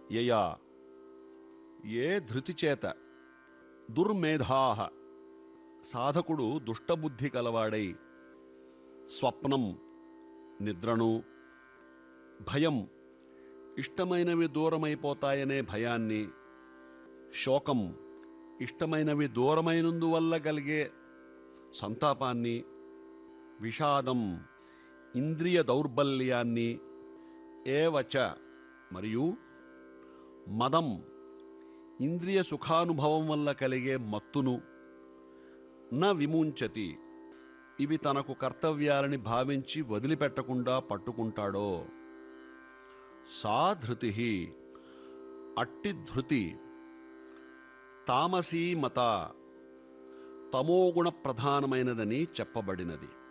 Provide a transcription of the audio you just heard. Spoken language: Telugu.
యయా ఏ ధృతి చేత దుర్మేధాహ సాధకుడు దుష్టబుద్ధి కలవాడై స్వప్నం నిద్రను భయం ఇష్టమైనవి దూరమైపోతాయనే భయాన్ని శోకం ఇష్టమైనవి దూరమైనందువల్ల కలిగే సంతాపాన్ని విషాదం ఇంద్రియ దౌర్బల్యాన్ని ఏవచ మరియు మదం ఇంద్రియ సుఖానుభవం వల్ల కలిగే మత్తును న విముంచతి ఇవి తనకు కర్తవ్యాలని భావించి వదిలిపెట్టకుండా పట్టుకుంటాడో సా ధృతి అట్టి ధృతి తామసీ మత తమోగుణ ప్రధానమైనదని చెప్పబడినది